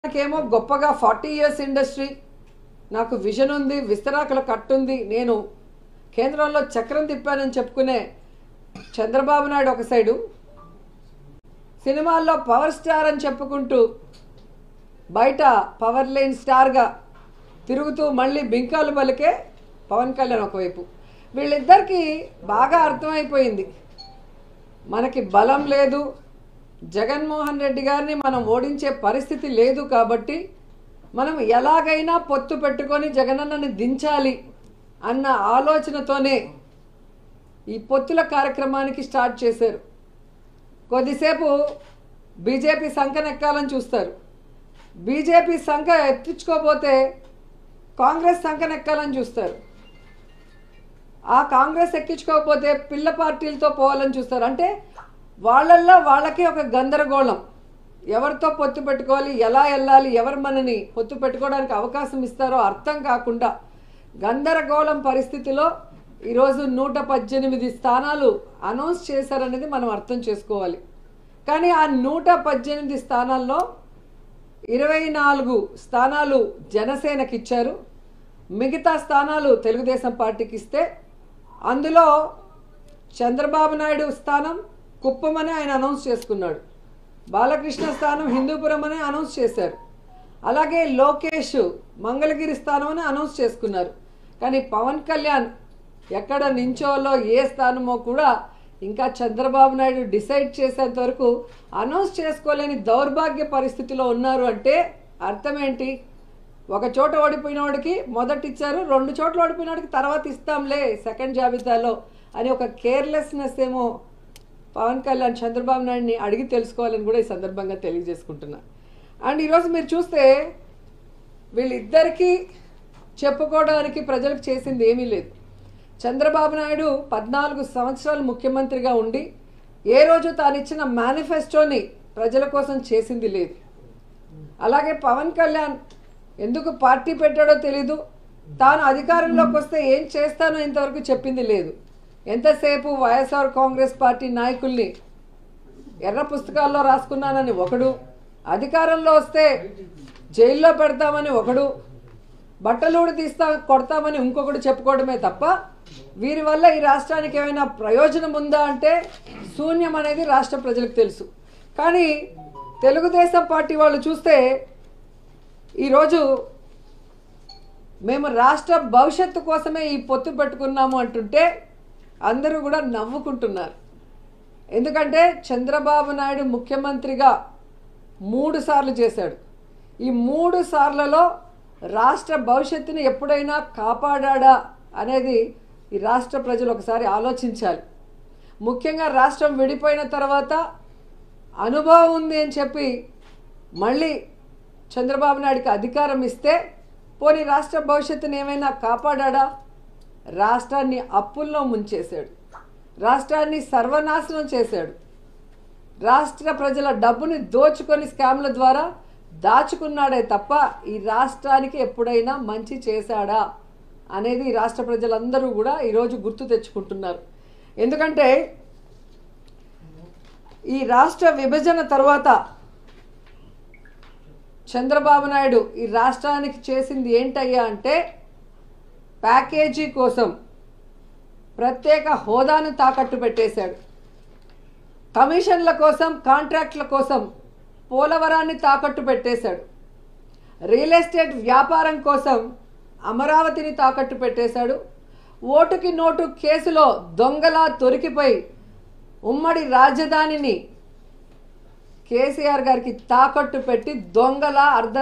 నాకేమో గొప్పగా forty years industry నాకు విజన్ ఉంది విస్తరాకుల కట్టుంది నేను కేంద్రంలో చక్రం తిప్పానని చెప్పుకునే చంద్రబాబు నాయుడు ఒక సైడు సినిమాల్లో పవర్ స్టార్ అని చెప్పుకుంటూ బయట పవర్ లైన్ స్టార్గా తిరుగుతూ మళ్ళీ బింకాలు పలికే పవన్ కళ్యాణ్ ఒకవైపు వీళ్ళిద్దరికీ బాగా అర్థమైపోయింది మనకి బలం లేదు జగన్మోహన్ రెడ్డి గారిని మనం ఓడించే పరిస్థితి లేదు కాబట్టి మనం ఎలాగైనా పొత్తు పెట్టుకొని జగనన్నని దించాలి అన్న ఆలోచనతోనే ఈ పొత్తుల కార్యక్రమానికి స్టార్ట్ చేశారు కొద్దిసేపు బీజేపీ సంఖనెక్కాలని చూస్తారు బీజేపీ సంఖ ఎత్తించుకోపోతే కాంగ్రెస్ సంఖనెక్కాలని చూస్తారు ఆ కాంగ్రెస్ ఎక్కించుకోకపోతే పిల్ల పార్టీలతో పోవాలని చూస్తారు అంటే వాళ్ళల్లో వాళ్ళకి ఒక గందరగోళం ఎవరితో పొత్తు పెట్టుకోవాలి ఎలా వెళ్ళాలి ఎవరు మనని పొత్తు పెట్టుకోవడానికి అవకాశం ఇస్తారో అర్థం కాకుండా గందరగోళం పరిస్థితిలో ఈరోజు నూట పద్దెనిమిది స్థానాలు అనౌన్స్ చేశారనేది మనం అర్థం చేసుకోవాలి కానీ ఆ నూట పద్దెనిమిది స్థానాల్లో ఇరవై నాలుగు స్థానాలు జనసేనకి ఇచ్చారు మిగతా స్థానాలు తెలుగుదేశం పార్టీకి ఇస్తే అందులో చంద్రబాబు నాయుడు స్థానం కుప్పమని ఆయన అనౌన్స్ చేసుకున్నాడు బాలకృష్ణ స్థానం హిందూపురం అని అనౌన్స్ చేశారు అలాగే లోకేష్ మంగళగిరి స్థానం అని అనౌన్స్ చేసుకున్నారు కానీ పవన్ కళ్యాణ్ ఎక్కడ నించోలో ఏ స్థానమో కూడా ఇంకా చంద్రబాబు నాయుడు డిసైడ్ చేసేంత వరకు అనౌన్స్ చేసుకోలేని దౌర్భాగ్య పరిస్థితిలో ఉన్నారు అంటే అర్థం ఏంటి ఒక చోట ఓడిపోయిన వాడికి మొదట ఇచ్చారు రెండు చోట్ల ఓడిపోయిన వాడికి తర్వాత ఇస్తాంలే సెకండ్ జాబితాలో అని ఒక కేర్లెస్నెస్ ఏమో పవన్ కళ్యాణ్ చంద్రబాబు నాయుడిని అడిగి తెలుసుకోవాలని కూడా ఈ సందర్భంగా తెలియజేసుకుంటున్నా అండ్ ఈరోజు మీరు చూస్తే వీళ్ళిద్దరికీ చెప్పుకోవడానికి ప్రజలకు చేసింది ఏమీ లేదు చంద్రబాబు నాయుడు పద్నాలుగు సంవత్సరాలు ముఖ్యమంత్రిగా ఉండి ఏ రోజు తాను ఇచ్చిన మేనిఫెస్టోని ప్రజల కోసం చేసింది లేదు అలాగే పవన్ కళ్యాణ్ ఎందుకు పార్టీ పెట్టాడో తెలీదు తాను అధికారంలోకి వస్తే ఏం చేస్తానో ఇంతవరకు చెప్పింది లేదు ఎంతసేపు వైఎస్ఆర్ కాంగ్రెస్ పార్టీ నాయకుల్ని ఎర్ర పుస్తకాల్లో రాసుకున్నానని ఒకడు అధికారంలో వస్తే జైల్లో పెడతామని ఒకడు బట్టలూడు తీస్తా కొడతామని ఇంకొకడు చెప్పుకోవడమే తప్ప వీరి వల్ల ఈ రాష్ట్రానికి ఏమైనా ప్రయోజనం ఉందా అంటే శూన్యం అనేది రాష్ట్ర ప్రజలకు తెలుసు కానీ తెలుగుదేశం పార్టీ వాళ్ళు చూస్తే ఈరోజు మేము రాష్ట్ర భవిష్యత్తు కోసమే ఈ పొత్తు పెట్టుకున్నాము అంటుంటే అందరూ కూడా నవ్వుకుంటున్నారు ఎందుకంటే చంద్రబాబు నాయుడు ముఖ్యమంత్రిగా మూడు సార్లు చేశాడు ఈ మూడు సార్లలో రాష్ట్ర భవిష్యత్తుని ఎప్పుడైనా కాపాడా అనేది ఈ రాష్ట్ర ప్రజలు ఒకసారి ఆలోచించాలి ముఖ్యంగా రాష్ట్రం విడిపోయిన తర్వాత అనుభవం ఉంది అని చెప్పి మళ్ళీ చంద్రబాబు నాయుడికి అధికారం ఇస్తే పోనీ రాష్ట్ర భవిష్యత్తుని ఏమైనా కాపాడా రాష్ట్రాన్ని అప్పుల్లో ముంచేశాడు రాష్ట్రాన్ని సర్వనాశనం చేశాడు రాష్ట్ర ప్రజల డబ్బుని దోచుకొని స్కామ్ల ద్వారా దాచుకున్నాడే తప్ప ఈ రాష్ట్రానికి ఎప్పుడైనా మంచి చేశాడా అనేది ఈ రాష్ట్ర ప్రజలందరూ కూడా ఈరోజు గుర్తు తెచ్చుకుంటున్నారు ఎందుకంటే ఈ రాష్ట్ర విభజన తర్వాత చంద్రబాబు నాయుడు ఈ రాష్ట్రానికి చేసింది ఏంటయ్యా అంటే ప్యాకేజీ కోసం ప్రత్యేక హోదాను తాకట్టు పెట్టేశాడు కమిషన్ల కోసం కాంట్రాక్ట్ల కోసం పోలవరాన్ని తాకట్టు పెట్టేశాడు రియల్ ఎస్టేట్ వ్యాపారం కోసం అమరావతిని తాకట్టు పెట్టేశాడు ఓటుకి నోటు కేసులో దొంగలా దొరికిపోయి ఉమ్మడి రాజధానిని కేసీఆర్ గారికి తాకట్టు పెట్టి దొంగలా అర్ధ